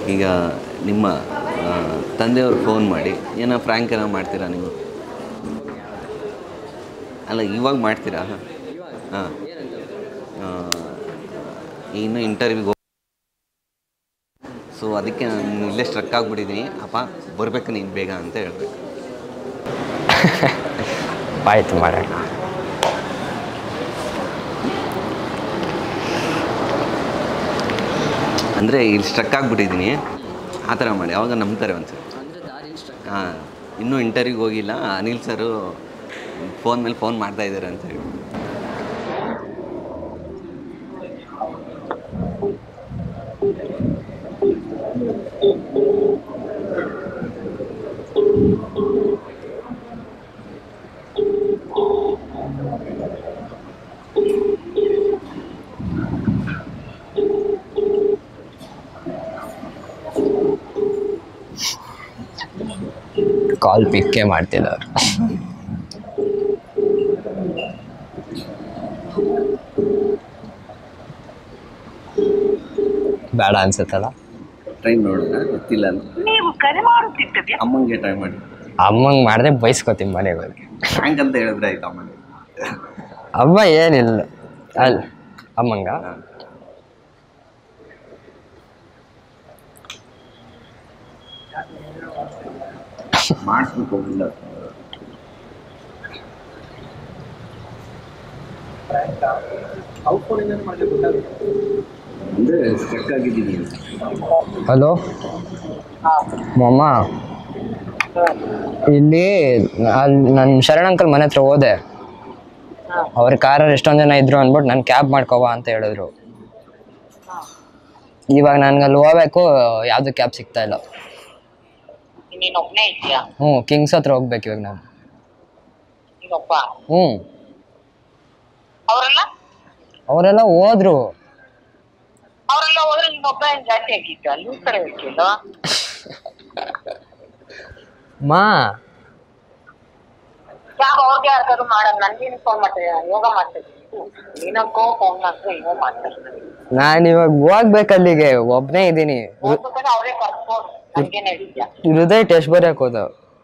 ಈಗ ನಿಮ್ಮ ಆ, ತಂದೆಯವ್ರು ಫೋನ್ ಮಾಡಿ ಏನೋ ಫ್ರ್ಯಾಂಕ್ ಏನೋ ಮಾಡ್ತೀರಾ ನೀವು ಅಲ್ಲ ಇವಾಗ ಮಾಡ್ತೀರಾ ಹಾಂ ಇನ್ನು ಇಂಟರ್ವ್ಯೂಗೆ ಸೊ ಅದಕ್ಕೆ ನಾನು ಇಲ್ಲೇ ಸ್ಟ್ರಕ್ ಆಗಿಬಿಟ್ಟಿದ್ದೀನಿ ಅಪ್ಪ ಬರಬೇಕು ನೀನು ಬೇಗ ಅಂತ ಹೇಳ್ಬೇಕು ಆಯ್ತು ಮಾಡೋಣ ಅಂದರೆ ಇಲ್ಲಿ ಸ್ಟ್ರಕ್ ಆಗಿಬಿಟ್ಟಿದ್ದೀನಿ ಆ ಥರ ಮಾಡಿ ಅವಾಗ ನಂಬ್ತಾರೆ ಒಂದ್ಸರಿ ಹಾಂ ಇನ್ನೂ ಇಂಟರ್ವ್ಯೂಗೆ ಹೋಗಿಲ್ಲ ಅನಿಲ್ ಸರು ಫೋನ್ ಮೇಲೆ ಫೋನ್ ಮಾಡ್ತಾ ಇದ್ದಾರೆ ಅಂತ ಹೇಳಿ ಕಾಲ್ ಪಿಕ್ಕೇ ಮಾಡ್ತಿಲ್ಲ ಅವ್ರು ಬೇಡ ಅನ್ಸುತ್ತಲ್ಲ ಟ್ರೈ ನೋಡೋಣ ಗೊತ್ತಿಲ್ಲ ಅಂತ ನೀವು ಕರೆ ಮಾಡುತ್ತಿದ್ದ ಅಮ್ಮಂಗೆ ಟ್ರೈ ಮಾಡಿ ಅಮ್ಮಂಗೆ ಮಾಡಿದೆ ಬೈಸ್ಕೊತೀನಿ ಮನೆಗೆ ಹೋಗಿ ಹ್ಯಾಂಗ್ ಅಂತ ಹೇಳಿದ್ರೆ ಆಯ್ತು ಅಮ್ಮಂಗೆ ಅಮ್ಮ ಏನಿಲ್ಲ ಅಲ್ಲ ಅಮ್ಮಂಗ ಹಾಂ ಮಾಡಿಸ್ಬೇಕು ಇಲ್ಲ ಅಂದರೆ ಸ್ಟ್ರಕ್ ಆಗಿದ್ದೀನಿ ಅಂತ ಹಲೋ ಮಮ್ಮ ಇಲ್ಲಿ ಅಲ್ಲಿ ನನ್ನ ಶರಣ್ ಅಂಕಲ್ ಮನೆ ಹತ್ರ ಹೋದೆ ಅವ್ರ ಕಾರಲ್ಲಿ ಎಷ್ಟೊಂದು ಜನ ಇದ್ರು ಅಂದ್ಬಿಟ್ಟು ನಾನು ಕ್ಯಾಬ್ ಮಾಡ್ಕೋವಾ ಅಂತ ಹೇಳಿದ್ರು ಇವಾಗ ನನ್ಗೆ ಅಲ್ಲಿ ಹೋಗ್ಬೇಕು ಯಾವುದು ಕ್ಯಾಬ್ ಸಿಗ್ತಾ ಇಲ್ಲ ನೀನು ಒಬ್ಬನೇ ಇದೆಯಾ ಹ್ಞೂ ಕಿಂಗ್ಸ್ ಹತ್ರ ಹೋಗ್ಬೇಕು ಇವಾಗ ನಾನು ನೀನೊಬ್ಬ ಹ್ಞೂ ಅವರೆಲ್ಲ ಅವರೆಲ್ಲ ಹೋದ್ರು ಅವರೆಲ್ಲ ಹೋದ್ರೆ ನೀನೊಬ್ಬ ಏನ್ ಜಾಸ್ತಿ ಆಗಿತ್ತು ಅಲ್ಲಿ ಈ ಕಡೆ ಹೋಗ್ತಿಲ್ಲ ಮಾ ಯಾಕೆ ಅವ್ರಿಗೆ ಯಾರಿಗಾದ್ರು ಮಾಡೋಣ ನನ್ಗೇನು ಫೋನ್ ಮಾಡ್ತಾರೆ ನಾನು ಯೋಗ ಮಾಡ್ತಿದ್ದೀನಿ ನೀನಕ್ಕೋ ಫೋನ್ ಮಾಡ್ತಾರೆ ಏನೋ ಮಾಡ್ತಾರೆ ನಾನು ಇವಾಗ ಹೋಗ್ಬೇಕು ಅಲ್ಲಿಗೆ ಒಬ್ಬನೇ ಇದ್ದೀನಿ ಹೋಗ್ಬೇಕಾದ್ರೆ ಅವರೇ ಕರ್ಸ್ಕೊಂಡು ನನ್ಗೇನೆ ಇದೆಯಾ ಹೃದಯ ಟೆಸ್ಟ್ ಬರೆಯಕ್ ಹೋದ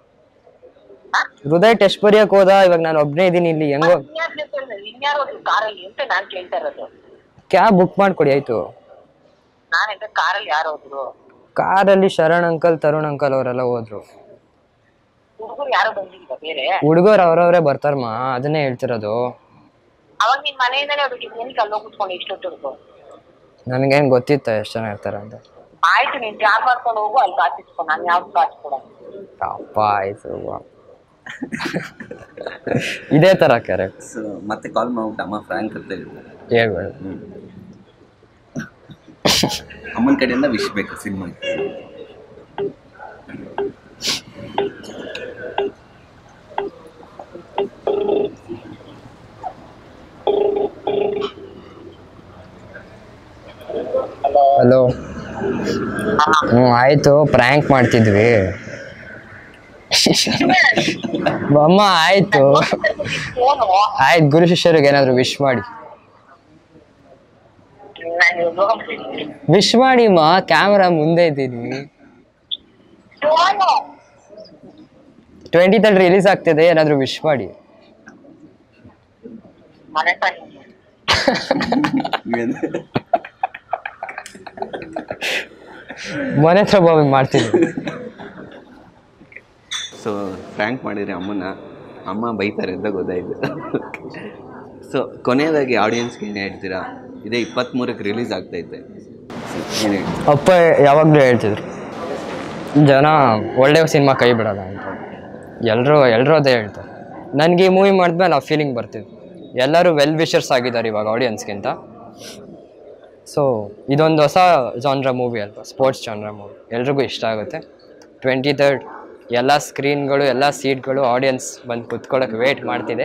ಹೃದಯ ಟೆಸ್ಟ್ ಬರೆಯಕ್ ಹೋದ ಇವಾಗ ನಾನು ಒಬ್ಬನೇ ಇದ್ದೀನಿ ಇಲ್ಲಿ ಹೆಂಗೋ ಇನ್ಯಾರ ಜೊತೆ ಇನ್ಯಾರು ಹೋದ್ರು ಕಾರಲ್ಲಿ ಅಂತ ನಾನ್ ಕೇಳ್ತಾ ಇರೋದು ಕ್ಯಾಬ್ ಬುಕ್ ಮಾಡ್ಕೊಡಿ ಆಯ್ತು ನಾನಿದ್ದ ಕಾರಲ್ಲಿ ಯಾರು ಹೋದ್ರು ಕಾರಲ್ಲಿ ಶರಣ್ ಅಂಕಲ್ ತರುಣ್ ಅಂಕಲ್ ಅವರೆಲ್ಲ ಹೋದ್ರು ಹುಡುಗರು ಯಾರು ಬಂದಿಲ್ಲ ಬೇರೆ ಹುಡುಗರು ಅವ್ರವ್ರೇ ಬರ್ತಾರಮ್ಮ ಅದನ್ನೇ ಹೇಳ್ತಿರೋದು ಅವಾಗ ನಿನ್ ಮನೆಯಿಂದಲೇ ಹೋಗ್ಬೇಕು ಏನಕ್ಕೆ ಅಲ್ಲಿ ಹೋಗಿ ಕುತ್ಕೊಂಡು ಇಷ್ಟೊತ್ತಿರ್ಬೇಕು ನನಗೇನು ಗೊತ್ತಿತ್ತ ಎಷ್ಟು ಜನ ಇರ್ತಾರೆ ಅಂತ ಆಯ್ತು ನೀನ್ ಜಾಬ್ ಮಾಡ್ಕೊಂಡು ಹೋಗು ಅಲ್ಲಿ ಕಾಸಿಸ್ಕೊ ನಾನು ಯಾವ್ದು ಕಾಸಿಸ್ಕೊಡಲ್ಲ ಅಪ್ಪ ಆಯ್ತು ವಾ. ಇದೇ ಥರ ಕರೆಕ್ಟ್ ಸೊ ಮತ್ತೆ ಕಾಲ್ ಮಾಡ್ಬಿಟ್ಟು ಅಮ್ಮ ಫ್ರ್ಯಾಂಕ್ ಅಂತ ಹೇಳಿದ್ರು ಹೇಳ್ಬೇಡ ಅಮ್ಮನ ಕಡೆಯಿಂದ ವಿಶ್ ಬೇಕು ಸಿನಿಮಾ ಹಲೋ ಹ್ಞೂ ಆಯಿತು ಪ್ರ್ಯಾಂಕ್ ಮಾಡ್ತಿದ್ವಿ ಅಮ್ಮ ಆಯಿತು ಫೋನು ಆಯ್ತು ಗುರು ಶಿಷ್ಯರಿಗೆ ಏನಾದರೂ ವಿಶ್ ಮಾಡಿ ನಾನು ಯೋಗ ಮಾಡ್ತಿದ್ದೀನಿ ವಿಶ್ ಮಾಡಿ ಮಾ ಕ್ಯಾಮ್ರಾ ಮುಂದೆ ಇದ್ದೀನಿ ಫೋನು ಟ್ವೆಂಟಿ ತರ್ಡ್ ರಿಲೀಸ್ ಆಗ್ತಿದೆ ಏನಾದರೂ ವಿಶ್ ಮಾಡಿ ಮನೆ ತಾನೆ ಮನೆ ಹತ್ರ ಬಾಬಿ ಮಾಡ್ತೀನಿ ಸೊ ಫ್ರ್ಯಾಂಕ್ ಮಾಡಿದ್ರಿ ಅಮ್ಮನ ಅಮ್ಮ ಬೈತಾರೆ ಅಂತ ಗೊತ್ತಾಯ್ತು ಸೊ ಕೊನೆಯದಾಗಿ ಆಡಿಯನ್ಸ್ಗೆ ಏನು ಹೇಳ್ತೀರಾ ಇದೇ ಇಪ್ಪತ್ತ್ಮೂರಕ್ಕೆ ರಿಲೀಸ್ ಆಗ್ತೈತೆ ಏನು ಹೇಳಿ ಅಪ್ಪ ಯಾವಾಗಲೂ ಹೇಳ್ತಿದ್ರು ಜನ ಒಳ್ಳೆ ಸಿನಿಮಾ ಕೈ ಬಿಡಲ್ಲ ಅಂತ ಎಲ್ಲರೂ ಎಲ್ಲರೂ ಅದೇ ಹೇಳ್ತಾರೆ ನನಗೆ ಈ ಮೂವಿ ಮಾಡಿದ್ಮೇಲೆ ಆ ಫೀಲಿಂಗ್ ಬರ್ತಿತ್ತು ಎಲ್ಲರೂ ವೆಲ್ ವಿಷರ್ಸ್ ಆಗಿದ್ದಾರೆ ಇವಾಗ ಆಡಿಯನ್ಸ್ಗಿಂತ ಸೊ ಇದೊಂದು ಹೊಸ ಜಾನ್ರ ಮೂವಿ ಅಲ್ವಾ ಸ್ಪೋರ್ಟ್ಸ್ ಜಾನ್ರ ಮೂವಿ ಎಲ್ರಿಗೂ ಇಷ್ಟ ಆಗುತ್ತೆ ಟ್ವೆಂಟಿ ತರ್ಡ್ ಎಲ್ಲ ಸ್ಕ್ರೀನ್ಗಳು ಎಲ್ಲ ಸೀಟ್ಗಳು ಆಡಿಯನ್ಸ್ ಬಂದು ಕುತ್ಕೊಳ್ಳೋಕೆ ವೇಟ್ ಮಾಡ್ತಿದೆ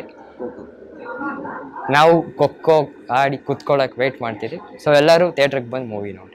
ನಾವು ಖೋಖೋ ಆಡಿ ಕುತ್ಕೊಳ್ಳೋಕೆ ವೇಟ್ ಮಾಡ್ತೀರಿ ಸೊ ಎಲ್ಲರೂ ಥಿಯೇಟ್ರಿಗೆ ಬಂದು ಮೂವಿ ನೋಡಿ